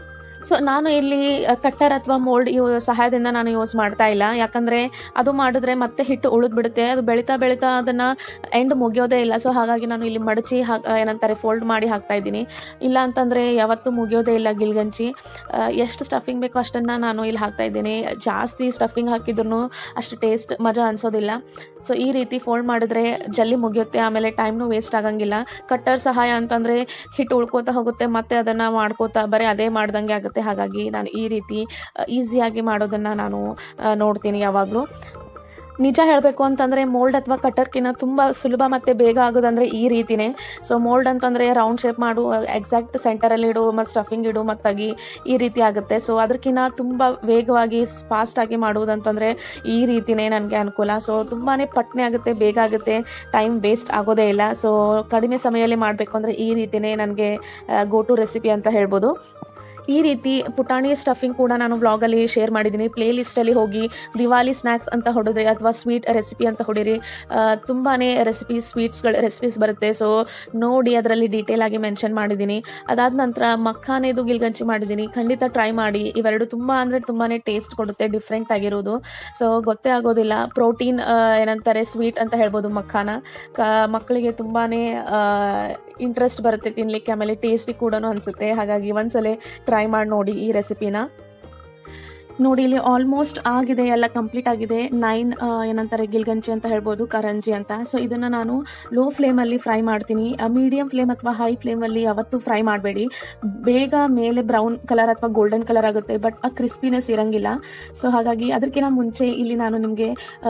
ಸೊ ನಾನು ಇಲ್ಲಿ ಕಟ್ಟರ್ ಅಥವಾ ಮೋಲ್ಡ್ ಇವು ಸಹಾಯದಿಂದ ನಾನು ಯೂಸ್ ಮಾಡ್ತಾ ಇಲ್ಲ ಯಾಕಂದರೆ ಅದು ಮಾಡಿದ್ರೆ ಮತ್ತೆ ಹಿಟ್ಟು ಉಳಿದು ಬಿಡುತ್ತೆ ಅದು ಬೆಳೀತಾ ಬೆಳೀತಾ ಅದನ್ನು ಎಂಡ್ ಮುಗಿಯೋದೇ ಇಲ್ಲ ಸೊ ಹಾಗಾಗಿ ನಾನು ಇಲ್ಲಿ ಮಡಚಿ ಹಾಕ್ ಏನಂತಾರೆ ಫೋಲ್ಡ್ ಮಾಡಿ ಹಾಕ್ತಾ ಇದ್ದೀನಿ ಇಲ್ಲ ಅಂತಂದರೆ ಯಾವತ್ತೂ ಮುಗಿಯೋದೇ ಇಲ್ಲ ಗಿಲ್ಗಂಚಿ ಆ, ಎಷ್ಟು ಸ್ಟಫಿಂಗ್ ಬೇಕೋ ಅಷ್ಟನ್ನು ನಾನು ಇಲ್ಲಿ ಹಾಕ್ತಾ ಇದ್ದೀನಿ ಜಾಸ್ತಿ ಸ್ಟಫಿಂಗ್ ಹಾಕಿದ್ರು ಅಷ್ಟು ಟೇಸ್ಟ್ ಮಜಾ ಅನಿಸೋದಿಲ್ಲ ಸೊ ಈ ರೀತಿ ಫೋಲ್ಡ್ ಮಾಡಿದ್ರೆ ಜಲ್ದಿ ಮುಗಿಯುತ್ತೆ ಆಮೇಲೆ ಟೈಮ್ನು ವೇಸ್ಟ್ ಆಗಂಗಿಲ್ಲ ಕಟ್ಟರ್ ಸಹಾಯ ಅಂತಂದರೆ ಹಿಟ್ಟು ಉಳ್ಕೋತಾ ಹೋಗುತ್ತೆ ಮತ್ತೆ ಅದನ್ನು ಮಾಡ್ಕೋತಾ ಬರೀ ಅದೇ ಮಾಡ್ದಂಗೆ ಆಗುತ್ತೆ ಹಾಗಾಗಿ ನಾನು ಈ ರೀತಿ ಈಸಿಯಾಗಿ ಮಾಡೋದನ್ನು ನಾನು ಆ, ನೋಡ್ತೀನಿ ಯಾವಾಗಲೂ ನಿಜ ಹೇಳಬೇಕು ಅಂತಂದರೆ ಮೋಲ್ಡ್ ಅಥವಾ ಕಟರ್ಕಿನ ತುಂಬ ಸುಲಭ ಮತ್ತು ಬೇಗ ಆಗೋದಂದರೆ ಈ ರೀತಿನೇ ಸೊ ಮೋಲ್ಡ್ ಅಂತಂದರೆ ರೌಂಡ್ ಶೇಪ್ ಮಾಡು ಎಕ್ಸಾಕ್ಟ್ ಸೆಂಟರಲ್ಲಿ ಇಡು ಮತ್ತು ಸ್ಟಫಿಂಗ್ ಇಡು ಮತ್ತು ತೆಗಿ ಈ ರೀತಿ ಆಗುತ್ತೆ ಸೊ ಅದಕ್ಕಿಂತ ತುಂಬ ವೇಗವಾಗಿ ಫಾಸ್ಟಾಗಿ ಮಾಡುವುದಂತಂದರೆ ಈ ರೀತಿನೇ ನನಗೆ ಅನುಕೂಲ ಸೊ ತುಂಬಾ ಪಟ್ನೆ ಆಗುತ್ತೆ ಬೇಗ ಆಗುತ್ತೆ ಟೈಮ್ ವೇಸ್ಟ್ ಆಗೋದೇ ಇಲ್ಲ ಸೊ ಕಡಿಮೆ ಸಮಯದಲ್ಲಿ ಮಾಡಬೇಕು ಅಂದರೆ ಈ ರೀತಿನೇ ನನಗೆ ಗೋ ಟು ರೆಸಿಪಿ ಅಂತ ಹೇಳ್ಬೋದು ಈ ರೀತಿ ಪುಟಾಣಿ ಸ್ಟಫಿಂಗ್ ಕೂಡ ನಾನು ವ್ಲಾಗಲ್ಲಿ ಶೇರ್ ಮಾಡಿದ್ದೀನಿ ಪ್ಲೇ ಲಿಸ್ಟಲ್ಲಿ ಹೋಗಿ ದಿವಾಲಿ ಸ್ನ್ಯಾಕ್ಸ್ ಅಂತ ಹೊಡೆದ್ರಿ ಅಥವಾ ಸ್ವೀಟ್ ರೆಸಿಪಿ ಅಂತ ಹೊಡೀರಿ ತುಂಬಾ ರೆಸಿಪಿ ಸ್ವೀಟ್ಸ್ಗಳ ರೆಸಿಪೀಸ್ ಬರುತ್ತೆ ಸೊ ನೋಡಿ ಅದರಲ್ಲಿ ಡೀಟೇಲ್ ಆಗಿ ಮೆನ್ಷನ್ ಮಾಡಿದ್ದೀನಿ ಅದಾದ ನಂತರ ಮಖಾನೆದು ಗಿಲ್ಗಂಚಿ ಮಾಡಿದ್ದೀನಿ ಖಂಡಿತ ಟ್ರೈ ಮಾಡಿ ಇವೆರಡು ತುಂಬ ಅಂದರೆ ತುಂಬಾ ಟೇಸ್ಟ್ ಕೊಡುತ್ತೆ ಡಿಫ್ರೆಂಟ್ ಆಗಿರೋದು ಸೊ ಗೊತ್ತೇ ಆಗೋದಿಲ್ಲ ಪ್ರೋಟೀನ್ ಏನಂತಾರೆ ಸ್ವೀಟ್ ಅಂತ ಹೇಳ್ಬೋದು ಮಖಾನ ಕ ಮಕ್ಕಳಿಗೆ ತುಂಬಾ ಇಂಟ್ರೆಸ್ಟ್ ಬರುತ್ತೆ ತಿನ್ನಲಿಕ್ಕೆ ಆಮೇಲೆ ಟೇಸ್ಟಿ ಕೂಡ ಅನಿಸುತ್ತೆ ಹಾಗಾಗಿ ಒಂದ್ಸಲ ಟ್ರೈ ಮಾಡಿ ನೋಡಿ ಈ ರೆಸಿಪಿನ ನೋಡಿ ಇಲ್ಲಿ ಆಲ್ಮೋಸ್ಟ್ ಆಗಿದೆ ಎಲ್ಲ ಕಂಪ್ಲೀಟ್ ಆಗಿದೆ ನೈನ್ ಏನಂತಾರೆ ಗಿಲ್ಗಂಜಿ ಅಂತ ಹೇಳ್ಬೋದು ಕರಂಜಿ ಅಂತ ಸೊ ಇದನ್ನು ನಾನು ಲೋ ಫ್ಲೇಮಲ್ಲಿ ಫ್ರೈ ಮಾಡ್ತೀನಿ ಮೀಡಿಯಮ್ ಫ್ಲೇಮ್ ಅಥವಾ ಹೈ ಫ್ಲೇಮಲ್ಲಿ ಯಾವತ್ತೂ ಫ್ರೈ ಮಾಡಬೇಡಿ ಬೇಗ ಮೇಲೆ ಬ್ರೌನ್ ಕಲರ್ ಅಥವಾ ಗೋಲ್ಡನ್ ಕಲರ್ ಆಗುತ್ತೆ ಬಟ್ ಆ ಕ್ರಿಸ್ಪಿನೆಸ್ ಇರಂಗಿಲ್ಲ ಸೊ ಹಾಗಾಗಿ ಅದಕ್ಕಿಂತ ಮುಂಚೆ ಇಲ್ಲಿ ನಾನು ನಿಮಗೆ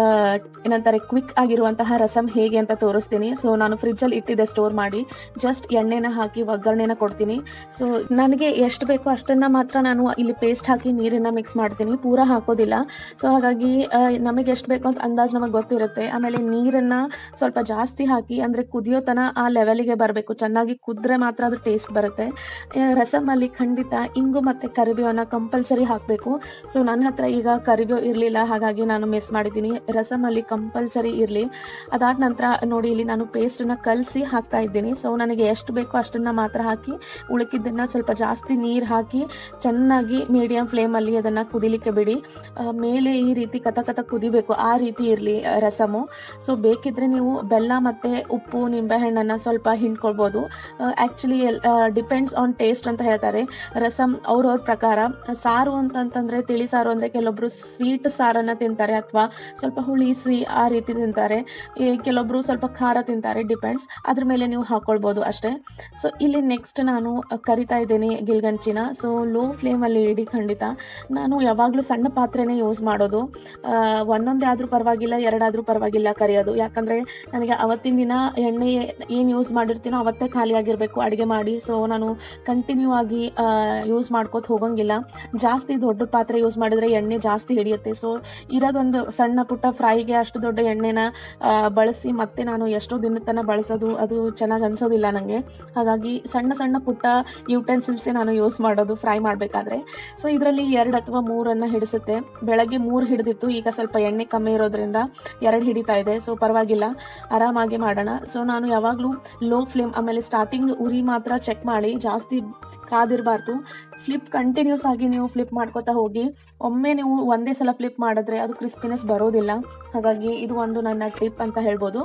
ಏನಂತಾರೆ ಕ್ವಿಕ್ ಆಗಿರುವಂತಹ ರಸಮ್ ಹೇಗೆ ಅಂತ ತೋರಿಸ್ತೀನಿ ಸೊ ನಾನು ಫ್ರಿಜ್ಜಲ್ಲಿ ಇಟ್ಟಿದ್ದೆ ಸ್ಟೋರ್ ಮಾಡಿ ಜಸ್ಟ್ ಎಣ್ಣೆನ ಹಾಕಿ ಒಗ್ಗರಣೆನ ಕೊಡ್ತೀನಿ ಸೊ ನನಗೆ ಎಷ್ಟು ಬೇಕೋ ಅಷ್ಟನ್ನು ಮಾತ್ರ ನಾನು ಇಲ್ಲಿ ಪೇಸ್ಟ್ ಹಾಕಿ ನೀರನ್ನು ಮಿಕ್ಸ್ ಮಾಡ್ತೀನಿ ಪೂರ ಹಾಕೋದಿಲ್ಲ ಸೊ ಹಾಗಾಗಿ ಆ, ನಮಗೆ ಎಷ್ಟು ಬೇಕೋ ಅಂತ ಅಂದಾಜು ನಮಗೆ ಗೊತ್ತಿರುತ್ತೆ ಆಮೇಲೆ ನೀರನ್ನು ಸ್ವಲ್ಪ ಜಾಸ್ತಿ ಹಾಕಿ ಅಂದರೆ ಕುದಿಯೋ ತನ ಆ ಲೆವೆಲಿಗೆ ಬರಬೇಕು ಚೆನ್ನಾಗಿ ಕುದ್ರೆ ಮಾತ್ರ ಅದು ಟೇಸ್ಟ್ ಬರುತ್ತೆ ಆ, ರಸಮಲ್ಲಿ ಖಂಡಿತ ಇಂಗು ಮತ್ತು ಕರಿಬೇವನ್ನ ಕಂಪಲ್ಸರಿ ಹಾಕಬೇಕು ಸೊ ನನ್ನ ಹತ್ರ ಈಗ ಕರಿಬೇವು ಇರಲಿಲ್ಲ ಹಾಗಾಗಿ ನಾನು ಮಿಸ್ ಮಾಡಿದ್ದೀನಿ ರಸಮಲ್ಲಿ ಕಂಪಲ್ಸರಿ ಇರಲಿ ಅದಾದ ನಂತರ ನೋಡಿ ಇಲ್ಲಿ ನಾನು ಪೇಸ್ಟನ್ನು ಕಲಸಿ ಹಾಕ್ತಾ ಇದ್ದೀನಿ ಸೊ ನನಗೆ ಎಷ್ಟು ಬೇಕೋ ಅಷ್ಟನ್ನು ಮಾತ್ರ ಹಾಕಿ ಉಳುಕಿದ್ದನ್ನು ಸ್ವಲ್ಪ ಜಾಸ್ತಿ ನೀರು ಹಾಕಿ ಚೆನ್ನಾಗಿ ಮೀಡಿಯಂ ಫ್ಲೇಮಲ್ಲಿ ಅದನ್ನು ಕುದಿಲಿಕ್ಕೆ ಬಿಡಿ ಆ, ಮೇಲೆ ಈ ರೀತಿ ಕಥ ಕಥ ಕುದಿಬೇಕು ಆ ರೀತಿ ಇರಲಿ ರಸಮು ಸೊ ಬೇಕಿದ್ರೆ ನೀವು ಬೆಲ್ಲ ಮತ್ತು ಉಪ್ಪು ನಿಂಬೆಹಣ್ಣನ್ನು ಸ್ವಲ್ಪ ಹಿಂಡ್ಕೊಳ್ಬೋದು ಆ್ಯಕ್ಚುಲಿ ಡಿಪೆಂಡ್ಸ್ ಆನ್ ಟೇಸ್ಟ್ ಅಂತ ಹೇಳ್ತಾರೆ ರಸಮ್ ಅವ್ರವ್ರ ಪ್ರಕಾರ ಸಾರು ಅಂತಂತಂದರೆ ತಿಳಿ ಸಾರು ಅಂದರೆ ಕೆಲವೊಬ್ರು ಸ್ವೀಟ್ ಸಾರನ್ನು ತಿಂತಾರೆ ಅಥವಾ ಸ್ವಲ್ಪ ಹುಳಿ ಸ್ವೀ ಆ ರೀತಿ ತಿಂತಾರೆ ಈ ಕೆಲವೊಬ್ರು ಸ್ವಲ್ಪ ಖಾರ ತಿಂತಾರೆ ಡಿಪೆಂಡ್ಸ್ ಅದ್ರ ಮೇಲೆ ನೀವು ಹಾಕ್ಕೊಳ್ಬೋದು ಅಷ್ಟೇ ಸೊ ಇಲ್ಲಿ ನೆಕ್ಸ್ಟ್ ನಾನು ಅ, ಕರಿತಾ ಇದ್ದೀನಿ ಗಿಲ್ಗಂಚಿನ ಸೊ ಲೋ ಫ್ಲೇಮಲ್ಲಿ ಇಡಿ ಖಂಡಿತ ನಾನು ಯಾವಾಗಲೂ ಸಣ್ಣ ಪಾತ್ರೆನೇ ಯೂಸ್ ಮಾಡೋದು ಆ, ಒಂದೊಂದೇ ಆದರೂ ಪರವಾಗಿಲ್ಲ ಎರಡಾದರೂ ಪರವಾಗಿಲ್ಲ ಕರಿಯೋದು ಯಾಕಂದರೆ ನನಗೆ ಅವತ್ತಿನ ದಿನ ಎಣ್ಣೆ ಏನು ಯೂಸ್ ಮಾಡಿರ್ತೀನೋ ಅವತ್ತೇ ಖಾಲಿ ಆಗಿರಬೇಕು ಅಡುಗೆ ಮಾಡಿ ಸೊ ನಾನು ಕಂಟಿನ್ಯೂ ಆಗಿ ಯೂಸ್ ಮಾಡ್ಕೋತ ಹೋಗಂಗಿಲ್ಲ ಜಾಸ್ತಿ ದೊಡ್ಡ ಪಾತ್ರೆ ಯೂಸ್ ಮಾಡಿದರೆ ಎಣ್ಣೆ ಜಾಸ್ತಿ ಹಿಡಿಯುತ್ತೆ ಸೊ ಇರೋದೊಂದು ಸಣ್ಣ ಪುಟ್ಟ ಫ್ರೈಗೆ ಅಷ್ಟು ದೊಡ್ಡ ಎಣ್ಣೆನ ಆ, ಬಳಸಿ ಮತ್ತೆ ನಾನು ಎಷ್ಟೋ ದಿನದ ತನಕ ಬಳಸೋದು ಅದು ಚೆನ್ನಾಗಿ ಅನ್ಸೋದಿಲ್ಲ ನನಗೆ ಹಾಗಾಗಿ ಸಣ್ಣ ಸಣ್ಣ ಪುಟ್ಟ ಯುಟೆನ್ಸಿಲ್ಸೇ ನಾನು ಯೂಸ್ ಮಾಡೋದು ಫ್ರೈ ಮಾಡಬೇಕಾದ್ರೆ ಸೊ ಇದರಲ್ಲಿ ಎರಡು ಅಥವಾ ಮೂರನ್ನು ಹಿಡಿಸುತ್ತೆ ಬೆಳಗ್ಗೆ ಮೂರು ಹಿಡಿದಿತ್ತು ಈಗ ಸ್ವಲ್ಪ ಎಣ್ಣೆ ಕಮ್ಮಿ ಇರೋದ್ರಿಂದ ಎರಡು ಹಿಡಿತಾ ಇದೆ ಸೊ ಪರವಾಗಿಲ್ಲ ಆರಾಮಾಗಿ ಮಾಡೋಣ ಸೊ ನಾನು ಯಾವಾಗಲೂ ಲೋ ಫ್ಲೇಮ್ ಆಮೇಲೆ ಸ್ಟಾರ್ಟಿಂಗ್ ಉರಿ ಮಾತ್ರ ಚೆಕ್ ಮಾಡಿ ಜಾಸ್ತಿ ಕಾದಿರಬಾರ್ದು ಫ್ಲಿಪ್ ಕಂಟಿನ್ಯೂಸ್ ಆಗಿ ನೀವು ಫ್ಲಿಪ್ ಮಾಡ್ಕೋತಾ ಹೋಗಿ ಒಮ್ಮೆ ನೀವು ಒಂದೇ ಸಲ ಫ್ಲಿಪ್ ಮಾಡಿದ್ರೆ ಅದು ಕ್ರಿಸ್ಪಿನೆಸ್ ಬರೋದಿಲ್ಲ ಹಾಗಾಗಿ ಇದು ಒಂದು ನನ್ನ ಟಿಪ್ ಅಂತ ಹೇಳ್ಬೋದು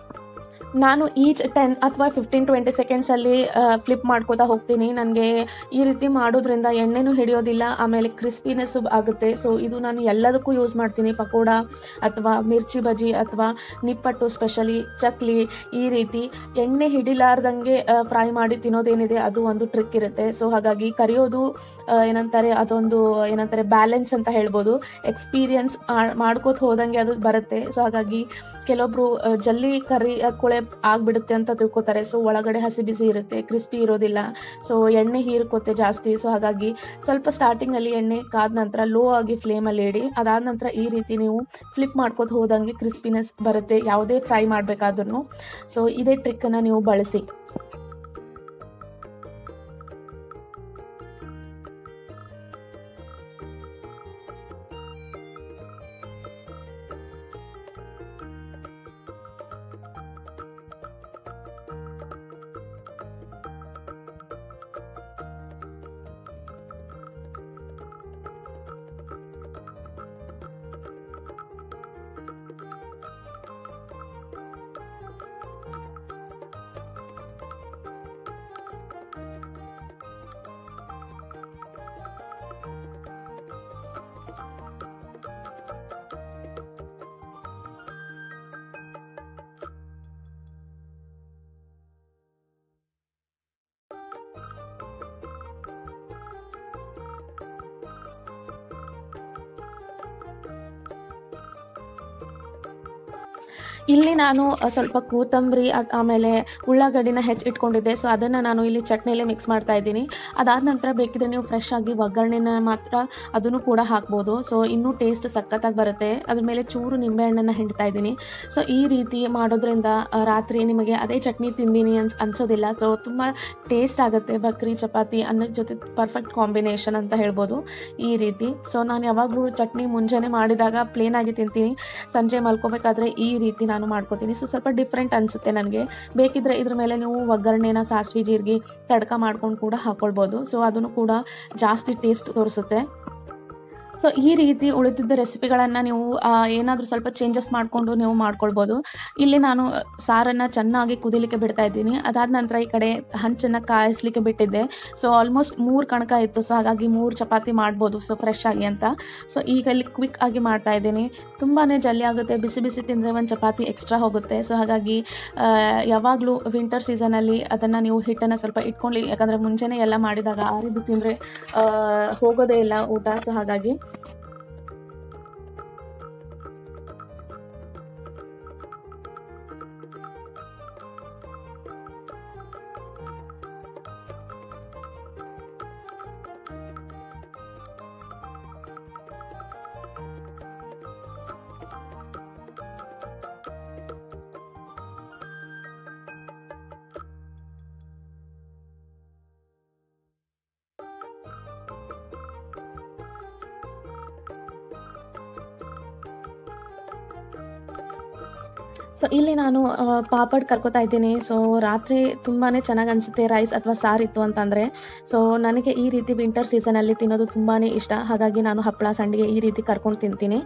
ನಾನು ಈಚ್ ಟೆನ್ ಅಥವಾ ಫಿಫ್ಟೀನ್ ಟ್ವೆಂಟಿ ಸೆಕೆಂಡ್ಸಲ್ಲಿ ಫ್ಲಿಪ್ ಮಾಡ್ಕೋತಾ ಹೋಗ್ತೀನಿ ನನಗೆ ಈ ರೀತಿ ಮಾಡೋದ್ರಿಂದ ಎಣ್ಣೆನೂ ಹಿಡಿಯೋದಿಲ್ಲ ಆಮೇಲೆ ಕ್ರಿಸ್ಪಿನೆಸ್ ಆಗುತ್ತೆ ಸೊ ಇದು ನಾನು ಎಲ್ಲದಕ್ಕೂ ಯೂಸ್ ಮಾಡ್ತೀನಿ ಪಕೋಡ ಅಥವಾ ಮಿರ್ಚಿ ಬಜಿ ಅಥವಾ ನಿಪ್ಪಟ್ಟು ಸ್ಪೆಷಲಿ ಚಕ್ಲಿ ಈ ರೀತಿ ಎಣ್ಣೆ ಹಿಡಿಲಾರ್ದಂಗೆ ಫ್ರೈ ಮಾಡಿ ತಿನ್ನೋದೇನಿದೆ ಅದು ಒಂದು ಟ್ರಿಕ್ ಇರುತ್ತೆ ಸೊ ಹಾಗಾಗಿ ಕರಿಯೋದು ಆ, ಏನಂತಾರೆ ಅದೊಂದು ಏನಂತಾರೆ ಬ್ಯಾಲೆನ್ಸ್ ಅಂತ ಹೇಳ್ಬೋದು ಎಕ್ಸ್ಪೀರಿಯನ್ಸ್ ಮಾಡ್ಕೋತ ಹೋದಂಗೆ ಅದು ಬರುತ್ತೆ ಸೊ ಹಾಗಾಗಿ ಕೆಲವೊಬ್ರು ಆ, ಜಲ್ದಿ ಕರಿ ಕೊಳೆ ಆಗ್ಬಿಡುತ್ತೆ ಅಂತ ತಿಳ್ಕೊತಾರೆ ಸೊ ಒಳಗಡೆ ಹಸಿ ಬಿಸಿ ಇರುತ್ತೆ ಕ್ರಿಸ್ಪಿ ಇರೋದಿಲ್ಲ ಸೊ ಎಣ್ಣೆ ಹೀರ್ಕೋತೆ ಜಾಸ್ತಿ ಸೊ ಹಾಗಾಗಿ ಸ್ವಲ್ಪ ಸ್ಟಾರ್ಟಿಂಗಲ್ಲಿ ಎಣ್ಣೆ ಕಾದ ನಂತರ ಲೋ ಆಗಿ ಫ್ಲೇಮಲ್ಲಿ ಇಡಿ ಅದಾದ ನಂತರ ಈ ರೀತಿ ನೀವು ಫ್ಲಿಪ್ ಮಾಡ್ಕೋತ ಹೋದಂಗೆ ಕ್ರಿಸ್ಪಿನೆಸ್ ಬರುತ್ತೆ ಯಾವುದೇ ಫ್ರೈ ಮಾಡಬೇಕಾದ್ರೂ ಸೊ ಇದೇ ಟ್ರಿಕ್ಕನ್ನು ನೀವು ಬಳಸಿ ಇಲ್ಲಿ ನಾನು ಅ, ಸ್ವಲ್ಪ ಕೊತ್ತಂಬರಿ ಅದ್- ಆಮೇಲೆ ಉಳ್ಳಾಗಡ್ಡಿನ ಹೆಚ್ಚು ಇಟ್ಕೊಂಡಿದ್ದೆ ಸೊ ಅದನ್ನು ನಾನು ಇಲ್ಲಿ ಚಟ್ನಿಯಲ್ಲಿ ಮಿಕ್ಸ್ ಮಾಡ್ತಾ ಇದ್ದೀನಿ ಅದಾದ ನಂತರ ಬೇಕಿದ್ರೆ ನೀವು ಫ್ರೆಶ್ ಆಗಿ ಒಗ್ಗರಣೆನ ಮಾತ್ರ ಅದನ್ನು ಕೂಡ ಹಾಕ್ಬೋದು ಸೊ ಇನ್ನೂ ಟೇಸ್ಟ್ ಸಖತ್ತಾಗಿ ಬರುತ್ತೆ ಅದ್ರ ಮೇಲೆ ಚೂರು ನಿಂಬೆಹಣ್ಣನ್ನು ಹಿಂಡ್ತಾ ಇದ್ದೀನಿ ಸೊ ಈ ರೀತಿ ಮಾಡೋದ್ರಿಂದ ಆ, ರಾತ್ರಿ ನಿಮಗೆ ಅದೇ ಚಟ್ನಿ ತಿಂದೀನಿ ಅನ್ಸ್ ಅನ್ಸೋದಿಲ್ಲ ಸೊ ತುಂಬ ಟೇಸ್ಟ್ ಆಗುತ್ತೆ ಬಕ್ರಿ ಚಪಾತಿ ಅನ್ನದ ಜೊತೆ ಪರ್ಫೆಕ್ಟ್ ಕಾಂಬಿನೇಷನ್ ಅಂತ ಹೇಳ್ಬೋದು ಈ ರೀತಿ ಸೊ ನಾನು ಯಾವಾಗಲೂ ಚಟ್ನಿ ಮುಂಜಾನೆ ಮಾಡಿದಾಗ ಪ್ಲೇನ್ ಆಗಿ ತಿಂತೀನಿ ಸಂಜೆ ಮಲ್ಕೋಬೇಕಾದ್ರೆ ಈ ರೀತಿ ನಾನು ಮಾಡ್ಕೋತೀನಿ ಸೊ ಸ್ವಲ್ಪ ಡಿಫ್ರೆಂಟ್ ಅನಿಸುತ್ತೆ ನನಗೆ ಬೇಕಿದ್ರೆ ಇದ್ರ ಮೇಲೆ ನೀವು ಒಗ್ಗರಣೆನ ಸಾಸಿವೆ ಜೀರಿಗೆ ತಡ್ಕ ಮಾಡ್ಕೊಂಡು ಕೂಡ ಹಾಕ್ಕೊಳ್ಬೋದು ಸೊ ಅದನ್ನು ಕೂಡ ಜಾಸ್ತಿ ಟೇಸ್ಟ್ ತೋರಿಸುತ್ತೆ ಸೊ ಈ ರೀತಿ ಉಳಿದಿದ್ದ ರೆಸಿಪಿಗಳನ್ನು ನೀವು ಏನಾದರೂ ಸ್ವಲ್ಪ ಚೇಂಜಸ್ ಮಾಡಿಕೊಂಡು ನೀವು ಮಾಡ್ಕೊಳ್ಬೋದು ಇಲ್ಲಿ ನಾನು ಸಾರನ್ನು ಚೆನ್ನಾಗಿ ಕುದಿಲಿಕ್ಕೆ ಬಿಡ್ತಾ ಇದ್ದೀನಿ ಅದಾದ ನಂತರ ಈ ಕಡೆ ಹಂಚನ್ನು ಕಾಯಿಸ್ಲಿಕ್ಕೆ ಬಿಟ್ಟಿದ್ದೆ ಸೊ ಆಲ್ಮೋಸ್ಟ್ ಮೂರು ಕಣಕ ಇತ್ತು ಸೊ ಹಾಗಾಗಿ ಮೂರು ಚಪಾತಿ ಮಾಡ್ಬೋದು ಸೊ ಫ್ರೆಶ್ ಆಗಿ ಅಂತ ಸೊ ಈಗ ಇಲ್ಲಿ ಕ್ವಿಕ್ ಆಗಿ ಮಾಡ್ತಾ ಇದ್ದೀನಿ ತುಂಬಾ ಜಲ್ದಿ ಆಗುತ್ತೆ ಬಿಸಿ ಬಿಸಿ ತಿಂದರೆ ಒಂದು ಚಪಾತಿ ಎಕ್ಸ್ಟ್ರಾ ಹೋಗುತ್ತೆ ಸೊ ಹಾಗಾಗಿ ಯಾವಾಗಲೂ ವಿಂಟರ್ ಸೀಸನಲ್ಲಿ ಅದನ್ನು ನೀವು ಹಿಟ್ಟನ್ನು ಸ್ವಲ್ಪ ಇಟ್ಕೊಳ್ಳಿ ಯಾಕಂದರೆ ಮುಂಚೆನೇ ಎಲ್ಲ ಮಾಡಿದಾಗ ಆರಿದ್ದು ತಿಂದರೆ ಹೋಗೋದೇ ಇಲ್ಲ ಊಟ ಸೊ ಹಾಗಾಗಿ ಸೊ ಇಲ್ಲಿ ನಾನು ಆ, ಪಾಪಡ್ ಕರ್ಕೋತಾ ಇದ್ದೀನಿ ಸೊ ರಾತ್ರಿ ತುಂಬಾ ಚೆನ್ನಾಗಿ ಅನಿಸುತ್ತೆ ರೈಸ್ ಅಥವಾ ಸಾರಿತ್ತು ಅಂತಂದರೆ ಸೊ ನನಗೆ ಈ ರೀತಿ ವಿಂಟರ್ ಸೀಸನಲ್ಲಿ ತಿನ್ನೋದು ತುಂಬಾ ಇಷ್ಟ ಹಾಗಾಗಿ ನಾನು ಹಪ್ಪಳ ಸಂಡಿಗೆ ಈ ರೀತಿ ಕರ್ಕೊಂಡು ತಿಂತೀನಿ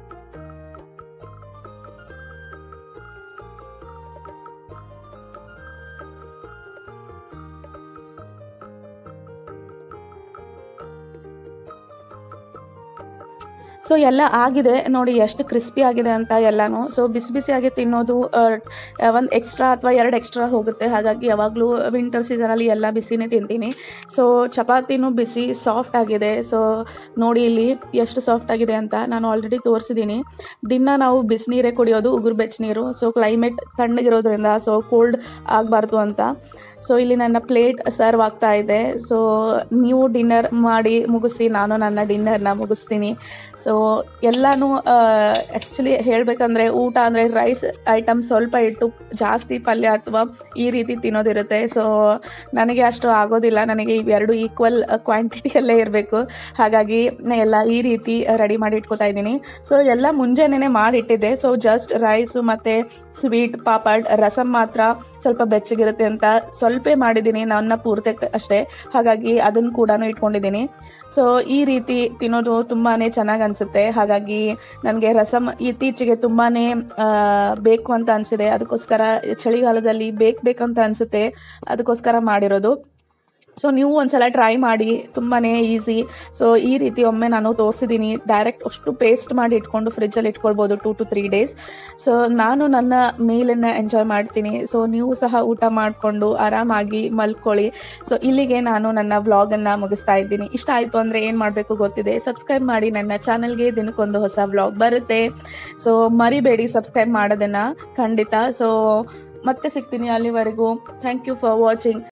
ಸೊ ಎಲ್ಲ ಆಗಿದೆ ನೋಡಿ ಎಷ್ಟು ಕ್ರಿಸ್ಪಿ ಆಗಿದೆ ಅಂತ ಎಲ್ಲನೂ ಸೊ ಬಿಸಿ ಬಿಸಿಯಾಗಿ ತಿನ್ನೋದು ಒಂದು ಎಕ್ಸ್ಟ್ರಾ ಅಥವಾ ಎರಡು ಎಕ್ಸ್ಟ್ರಾ ಹೋಗುತ್ತೆ ಹಾಗಾಗಿ ಯಾವಾಗಲೂ ವಿಂಟರ್ ಸೀಸನಲ್ಲಿ ಎಲ್ಲ ಬಿಸಿನೇ ತಿಂತೀನಿ ಸೊ ಚಪಾತಿನೂ ಬಿಸಿ ಸಾಫ್ಟ್ ಆಗಿದೆ ಸೊ ನೋಡಿ ಇಲ್ಲಿ ಎಷ್ಟು ಸಾಫ್ಟ್ ಆಗಿದೆ ಅಂತ ನಾನು ಆಲ್ರೆಡಿ ತೋರಿಸಿದ್ದೀನಿ ದಿನ ನಾವು ಬಿಸಿನೀರೇ ಕುಡಿಯೋದು ಉಗುರು ಬೆಚ್ಚನೀರು ಸೊ ಕ್ಲೈಮೇಟ್ ತಣ್ಣಗಿರೋದ್ರಿಂದ ಸೊ ಕೋಲ್ಡ್ ಆಗಬಾರ್ದು ಅಂತ ಸೊ ಇಲ್ಲಿ ನನ್ನ ಪ್ಲೇಟ್ ಸರ್ವ್ ಆಗ್ತಾ ಇದೆ ಸೊ ನೀವು ಡಿನ್ನರ್ ಮಾಡಿ ಮುಗಿಸಿ ನಾನು ನನ್ನ ಡಿನ್ನರ್ನ ಮುಗಿಸ್ತೀನಿ ಸೊ ಎಲ್ಲನೂ ಆ್ಯಕ್ಚುಲಿ ಹೇಳಬೇಕಂದ್ರೆ ಊಟ ಅಂದರೆ ರೈಸ್ ಐಟಮ್ ಸ್ವಲ್ಪ ಇಟ್ಟು ಜಾಸ್ತಿ ಪಲ್ಯ ಅಥವಾ ಈ ರೀತಿ ತಿನ್ನೋದಿರುತ್ತೆ ಸೊ ನನಗೆ ಅಷ್ಟು ಆಗೋದಿಲ್ಲ ನನಗೆ ಇವೆರಡು ಈಕ್ವಲ್ ಕ್ವಾಂಟಿಟಿಯಲ್ಲೇ ಇರಬೇಕು ಹಾಗಾಗಿ ನಾ ಎಲ್ಲ ಈ ರೀತಿ ರೆಡಿ ಮಾಡಿ ಇಟ್ಕೋತಾ ಇದ್ದೀನಿ ಸೊ ಎಲ್ಲ ಮುಂಜಾನೆನೇ ಮಾಡಿಟ್ಟಿದ್ದೆ ಸೊ ಜಸ್ಟ್ ರೈಸು ಮತ್ತು ಸ್ವೀಟ್ ಪಾಪಡ್ ರಸಮ್ ಮಾತ್ರ ಸ್ವಲ್ಪ ಬೆಚ್ಚಗಿರುತ್ತೆ ಅಂತ ಸ್ವಲ್ಪ ಮಾಡಿದ್ದೀನಿ ನನ್ನ ಪೂರ್ತಿ ಅಷ್ಟೇ ಹಾಗಾಗಿ ಅದನ್ನು ಕೂಡ ಇಟ್ಕೊಂಡಿದ್ದೀನಿ ಸೊ ಈ ರೀತಿ ತಿನ್ನೋದು ತುಂಬಾ ಚೆನ್ನಾಗಿ ಅನಿಸುತ್ತೆ ಹಾಗಾಗಿ ನನಗೆ ರಸಮ್ ಇತ್ತೀಚೆಗೆ ತುಂಬಾ ಬೇಕು ಅಂತ ಅನಿಸಿದೆ ಅದಕ್ಕೋಸ್ಕರ ಚಳಿಗಾಲದಲ್ಲಿ ಬೇಕು ಬೇಕಂತ ಅನಿಸುತ್ತೆ ಅದಕ್ಕೋಸ್ಕರ ಮಾಡಿರೋದು ಸೊ ನೀವು ಒಂದ್ಸಲ ಟ್ರೈ ಮಾಡಿ ತುಂಬಾ ಈಸಿ ಸೊ ಈ ರೀತಿ ಒಮ್ಮೆ ನಾನು ತೋರಿಸಿದ್ದೀನಿ ಡೈರೆಕ್ಟ್ ಅಷ್ಟು ಪೇಸ್ಟ್ ಮಾಡಿ ಇಟ್ಕೊಂಡು ಫ್ರಿಜ್ಜಲ್ಲಿ ಇಟ್ಕೊಳ್ಬೋದು two to three days so ನಾನು ನನ್ನ ಮೀಲನ್ನು ಎಂಜಾಯ್ ಮಾಡ್ತೀನಿ ಸೊ ನೀವು ಸಹ ಊಟ ಮಾಡಿಕೊಂಡು ಆರಾಮಾಗಿ ಮಲ್ಕೊಳ್ಳಿ ಸೊ ಇಲ್ಲಿಗೆ ನಾನು ನನ್ನ ವ್ಲಾಗನ್ನು ಮುಗಿಸ್ತಾ ಇದ್ದೀನಿ ಇಷ್ಟ ಆಯಿತು ಅಂದರೆ ಏನು ಮಾಡಬೇಕು ಗೊತ್ತಿದೆ ಸಬ್ಸ್ಕ್ರೈಬ್ ಮಾಡಿ ನನ್ನ ಚಾನಲ್ಗೆ ದಿನಕ್ಕೊಂದು ಹೊಸ ವ್ಲಾಗ್ ಬರುತ್ತೆ ಸೊ ಮರಿಬೇಡಿ ಸಬ್ಸ್ಕ್ರೈಬ್ ಮಾಡೋದನ್ನು ಖಂಡಿತ ಸೊ ಮತ್ತೆ ಸಿಗ್ತೀನಿ ಅಲ್ಲಿವರೆಗೂ ಥ್ಯಾಂಕ್ ಯು ಫಾರ್ ವಾಚಿಂಗ್